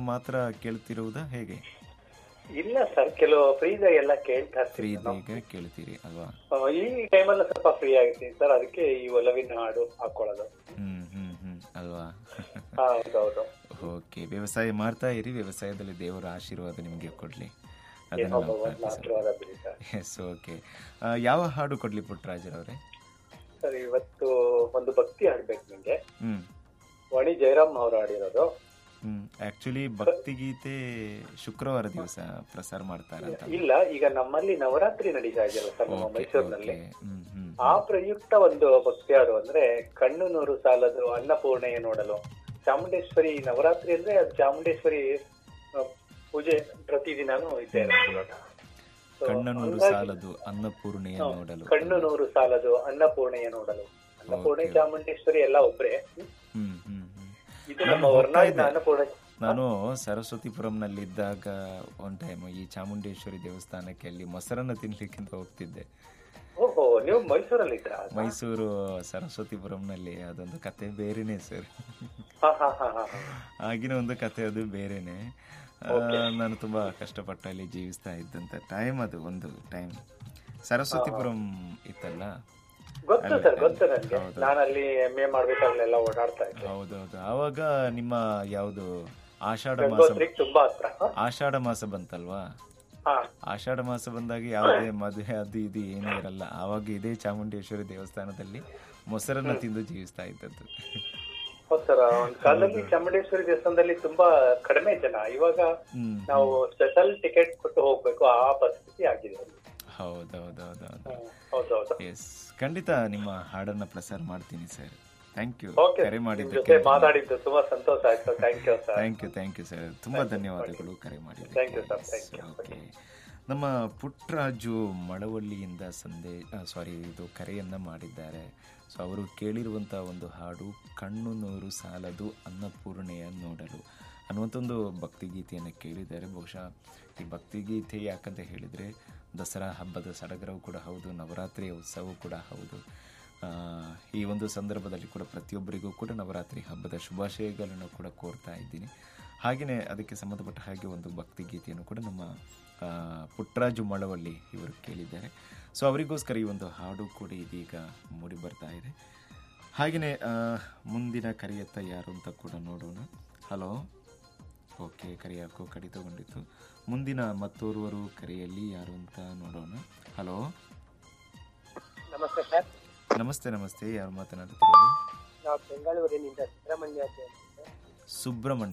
ಮಾತ್ರ ಕೇಳ್ತಿರುವುದಾ ಹೇಗೆ ಇಲ್ಲ ಸರ್ ಕೆಲವು ಫ್ರೀಸ್ ಎಲ್ಲ ಕೇಳ್ತಾ ಫ್ರೀ ಇರ್ತೀನಿ ಇದ್ದಾಗ ಕೇಳ್ತೀರಿ ಅಲ್ವಾ ಆ, ಈ ಟೈಮಲ್ಲಿ ಸ್ವಲ್ಪ ಫ್ರೀ ಆಗಿರ್ತೀನಿ ಸರ್ ಅದಕ್ಕೆ ಈ ಒಲವಿನ ಹಾಡು ಹಾಕೊಳ್ಳೋದು ಹ್ಮ್ ಹ್ಮ್ ಹ್ಮ್ ಅಲ್ವಾ ಹಾ, ಹೌದೌದು ಓಕೆ ವ್ಯವಸಾಯ ಮಾಡ್ತಾ ಇರಿ ವ್ಯವಸಾಯದಲ್ಲಿ ದೇವರ ಆಶೀರ್ವಾದ ನಿಮಗೆ ಕೊಡ್ಲಿ ಅದನ್ನು ಏನೋ ನಾವು ಭಗವಂತನ ಆಶೀರ್ವಾದ ಬಿಡಿ ಸರ್ ಎಸ್ ಓಕೆ ಯಾವ ಹಾಡು ಕೊಡ್ಲಿ ಪುಟ್ಟರಾಜರವ್ರೆ ಸರ್ ಇವತ್ತು ಒಂದು ಭಕ್ತಿ ಹಾಡ್ಬೇಕು ನಿಮ್ಗೆ ಹ್ಮ್ ವಾಣಿ ಜಯರಾಮ್ ಅವರು ಹಾಡಿರೋದು ಹ್ಮ್ ಆಕ್ಚುಲಿ ಭಕ್ತಿಗೀತೆ ಶುಕ್ರವಾರ ದಿವಸ ಪ್ರಸಾರ ಮಾಡ್ತಾರಂತ ಇಲ್ಲ ಈಗ ನಮ್ಮಲ್ಲಿ ನವರಾತ್ರಿ ನಡೀತಾ ಇದೆಯಲ್ಲ ಸರ್ ನಮ್ಮ ಓಕೆ ಮೈಸೂರಿನಲ್ಲಿ ಓಕೆ ಹ್ಮ್ ಹ್ಮ್ ಆ ಪ್ರಯುಕ್ತ ಒಂದು ಭಕ್ತಿ ಹಾಡು ಅಂದ್ರೆ ಕಣ್ಣು ನೂರು ಸಾಲದು ಅನ್ನಪೂರ್ಣೆಯ ನೋಡಲು ಚಾಮುಂಡೇಶ್ವರಿ ನವರಾತ್ರಿ ಅಂದ್ರೆ ಅದು ಚಾಮುಂಡೇಶ್ವರಿ ಆ, ಪೂಜೆ ಪ್ರತಿದಿನಾನು ಇದ್ದೇ ಇರುತ್ತೆ ಇವಾಗ. So, ಕಣ್ಣನೂರು ಹಂಗಾಗಿ ಸಾಲದು ಅನ್ನಪೂರ್ಣೆಯ ಹಾ, ನೋಡಲು ಕಣ್ಣು ನೂರು ಸಾಲದು ಅನ್ನಪೂರ್ಣೆಯ ನೋಡಲು ಅನ್ನಪೂರ್ಣೆ Okay. ಚಾಮುಂಡೇಶ್ವರಿ ಎಲ್ಲ ಒಬ್ರೆ ಹ್ಮ್ ಹ್ಮ್ ಹ್ಮ್ ಇದು ನಾನು ನಮ್ಮ ಹೋಗ್ತಾ ವರ್ಣಾಯುಧ ಇದ್ದೆ. ಅನ್ನಪೂರ್ಣೆ ನಾನು ಸರಸ್ವತಿಪುರಂನಲ್ಲಿದ್ದಾಗ ಒನ್ ಟೈಮ್ ಈ ಚಾಮುಂಡೇಶ್ವರಿ ದೇವಸ್ಥಾನಕ್ಕೆ ಅಲ್ಲಿ ಮೊಸರನ್ನ ತಿನ್ಲಿಕ್ಕೆ ಅಂತ ಹೋಗ್ತಿದ್ದೆ ಓಹೋ ನೀವು ಮೈಸೂರಲ್ಲಿ ಇದ್ರ ಮೈಸೂರು ಸರಸ್ವತಿಪುರಂನಲ್ಲಿ ಅದೊಂದು ಕತೆ ಬೇರೆನೆ ಸರ್ ಹಾ ಹಾ ಹಾ ಹಾ ಹಾ. ಆಗಿನ ಒಂದು ಕತೆ ಅದು ಬೇರೆನೆ ಆ, ನಾನು ತುಂಬಾ ಕಷ್ಟಪಟ್ಟು ಅಲ್ಲಿ ಜೀವಿಸ್ತಾ ಇದ್ದಂತ ಟೈಮ್ ಅದು ಒಂದು ಟೈಮ್ ಸರಸ್ವತಿಪುರಂ ಇತ್ತಲ್ಲ ಗೊತ್ತು ಸರ್ ಗೊತ್ತು ನನ್ಗೆ ಹೌದು. ನಾನು ಅಲ್ಲಿ ಎಂ ಎ ಮಾಡ್ಬೇಕಾಗ್ಲೆಲ್ಲ ಓಡಾಡ್ತಾ ಇದ್ದೆ ಹೌದೌದು ಆವಾಗ ನಿಮ್ಮ ಯಾವುದು ಆಷಾಢ ಮಾಸ ಗಂಗೋತ್ರಿಗೆ ತುಂಬಾ ಹತ್ರ ಹಾ? ಆಷಾಢ ಮಾಸ ಬಂತಲ್ವಾ ಹಾ ಆಷಾಢ ಮಾಸ ಬಂದಾಗ ಯಾವುದೇ ಮದುವೆ ಅದು ಇದು ಏನೂ ಇರಲ್ಲ ಆವಾಗ ಇದೇ ಚಾಮುಂಡೇಶ್ವರಿ ದೇವಸ್ಥಾನದಲ್ಲಿ ಮೊಸರನ್ನ ತಿಂದು ಜೀವಿಸ್ತಾ ಇದ್ದದ್ದು ಹೌದು ಸರ್ ಒಂದ್ ಕಾಲದಲ್ಲಿ ಚಾಮುಂಡೇಶ್ವರಿ ದೇವಸ್ಥಾನದಲ್ಲಿ ತುಂಬಾ ಕಡಿಮೆ ಜನ ಇವಾಗ ಹ್ಮ್ ನಾವು ಸ್ಪೆಷಲ್ ಟಿಕೆಟ್ ಕೊಟ್ಟು ಹೋಗ್ಬೇಕು ಆ ಪರಿಸ್ಥಿತಿ ಆಗಿದೆ ಹೌದೌದೌದೌದು ಹ್ಮ್. ಹೌದೌದು ಎಸ್ ಖಂಡಿತ ನಿಮ್ಮ ಹಾಡನ್ನ ಪ್ರಸಾರ ಮಾಡ್ತೀನಿ ಸರ್ ಥ್ಯಾಂಕ್ ಯು ಓಕೆ ಕರೆ ನಿಮ್ ಜೊತೆ ಮಾಡಿದ್ದಕ್ಕೆ ಮಾತಾಡಿದ್ದು ತುಂಬಾ ಸಂತೋಷ ಆಯ್ತು thank you sir thank you thank you sir ತುಂಬಾ ಧನ್ಯವಾದಗಳು ಕರೆ Thank you, sir. Thank ಮಾಡಿದ್ದಕ್ಕೆ you. ಓಕೆ ನಮ್ಮ ಪುಟ್ಟರಾಜು ಮಳವಳ್ಳಿಯಿಂದ ಸಂದೇ ಸಾರಿ ಇದು ಕರೆಯನ್ನ ಮಾಡಿದ್ದಾರೆ ಸೊ ಅವರು ಕೇಳಿರುವಂಥ ಒಂದು ಹಾಡು ಕಣ್ಣು ನೂರು ಸಾಲದು ಅನ್ನಪೂರ್ಣೆಯ ನೋಡಲು ಅನ್ನುವಂಥ ಒಂದು ಭಕ್ತಿಗೀತೆಯನ್ನು ಕೇಳಿದ್ದಾರೆ ಬಹುಶಃ ಈ ಭಕ್ತಿಗೀತೆ ಯಾಕಂತ ಹೇಳಿದರೆ ದಸರಾ ಹಬ್ಬದ ಸಡಗರವು ಕೂಡ ಹೌದು ನವರಾತ್ರಿಯ ಉತ್ಸವವು ಕೂಡ ಹೌದು ಆ, ಈ ಒಂದು ಸಂದರ್ಭದಲ್ಲಿ ಕೂಡ ಪ್ರತಿಯೊಬ್ಬರಿಗೂ ಕೂಡ ನವರಾತ್ರಿ ಹಬ್ಬದ ಶುಭಾಶಯಗಳನ್ನು ಕೂಡ ಕೋರ್ತಾ ಇದ್ದೀನಿ ಹಾಗೆಯೇ ಅದಕ್ಕೆ ಸಂಬಂಧಪಟ್ಟ ಹಾಗೆ ಒಂದು ಭಕ್ತಿ ಗೀತೆಯನ್ನು ಕೂಡ ನಮ್ಮ ಆ, ಪುಟ್ಟರಾಜು ಮಳವಳ್ಳಿ ಇವರು ಕೇಳಿದ್ದಾರೆ ಸೊ ಅವರಿಗೋಸ್ಕರ ಈ ಒಂದು ಹಾಡು ಕೂಡ ಇದೀಗ ಮೂಡಿ ಬರ್ತಾ ಇದೆ ಹಾಗೆಯೇ ಮುಂದಿನ ಕರೆಯತ್ತ ಯಾರು ಅಂತ ಕೂಡ ನೋಡೋಣ ಹಲೋ ಓಕೆ ಕರೆ ಯಾಕೋ ಕಡಿತಗೊಂಡಿತ್ತು ಮುಂದಿನ ಮತ್ತೋರ್ವರು ಕರೆಯಲ್ಲಿ ಯಾರು ಅಂತ ನೋಡೋಣ ಹಲೋ ನಮಸ್ತೆ ಸರ್ ನಮಸ್ತೆ ನಮಸ್ತೆ ಯಾರು ಮಾತನಾಡುತ್ತಿರೋದು ನಾವು ಬೆಂಗಳೂರಿನಿಂದ ಸುಬ್ರಹ್ಮಣ್ಯ ಸುಬ್ರಹ್ಮಣ್ಯ